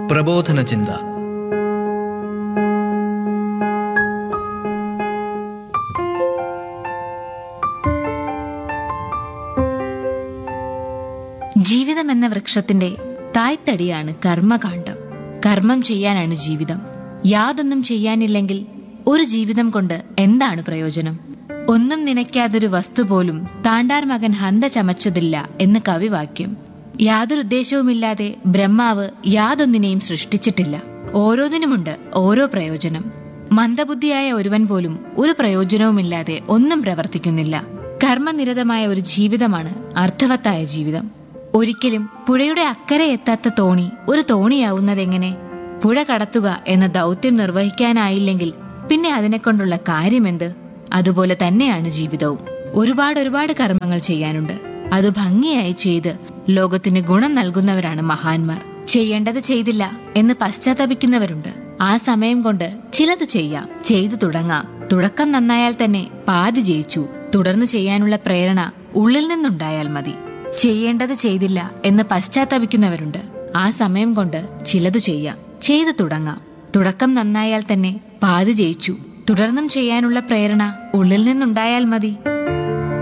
പ്രബോധന ചിന്ത ജീവിതം എന്ന വൃക്ഷത്തിന്റെ തായ്തടിയാണ് കർമ്മകാണ്ഡം കർമ്മം ചെയ്യാനാണ് ജീവിതം യാതൊന്നും ചെയ്യാനില്ലെങ്കിൽ ഒരു ജീവിതം കൊണ്ട് എന്താണ് പ്രയോജനം ഒന്നും നനയ്ക്കാതൊരു വസ്തു പോലും താണ്ടാർ മകൻ ഹന്ത ചമച്ചതില്ല എന്ന് കവിവാക്യം യാതൊരു ഉദ്ദേശവുമില്ലാതെ ബ്രഹ്മാവ് യാതൊന്നിനെയും സൃഷ്ടിച്ചിട്ടില്ല ഓരോന്നിനുമുണ്ട് ഓരോ പ്രയോജനം മന്ദബുദ്ധിയായ ഒരുവൻ പോലും ഒരു പ്രയോജനവുമില്ലാതെ ഒന്നും പ്രവർത്തിക്കുന്നില്ല കർമ്മനിരതമായ ഒരു ജീവിതമാണ് അർത്ഥവത്തായ ജീവിതം ഒരിക്കലും പുഴയുടെ അക്കരെ എത്താത്ത തോണി ഒരു തോണിയാവുന്നതെങ്ങനെ പുഴ കടത്തുക എന്ന ദൗത്യം നിർവഹിക്കാനായില്ലെങ്കിൽ പിന്നെ അതിനെക്കൊണ്ടുള്ള കാര്യമെന്ത് അതുപോലെ തന്നെയാണ് ജീവിതവും ഒരുപാട് ഒരുപാട് കർമ്മങ്ങൾ ചെയ്യാനുണ്ട് അത് ഭംഗിയായി ചെയ്ത് ലോകത്തിന് ഗുണം നൽകുന്നവരാണ് മഹാന്മാർ ചെയ്യേണ്ടത് ചെയ്തില്ല എന്ന് പശ്ചാത്തപിക്കുന്നവരുണ്ട് ആ സമയം കൊണ്ട് ചിലത് ചെയ്യാം ചെയ്തു തുടങ്ങാം തുടക്കം നന്നായാൽ തന്നെ പാതി ജയിച്ചു തുടർന്ന് ചെയ്യാനുള്ള പ്രേരണ ഉള്ളിൽ നിന്നുണ്ടായാൽ മതി ചെയ്യേണ്ടത് ചെയ്തില്ല എന്ന് പശ്ചാത്തപിക്കുന്നവരുണ്ട് ആ സമയം കൊണ്ട് ചിലത് ചെയ്യാം ചെയ്തു തുടങ്ങാം തുടക്കം നന്നായാൽ തന്നെ പാതി ജയിച്ചു തുടർന്നും ചെയ്യാനുള്ള പ്രേരണ ഉള്ളിൽ നിന്നുണ്ടായാൽ മതി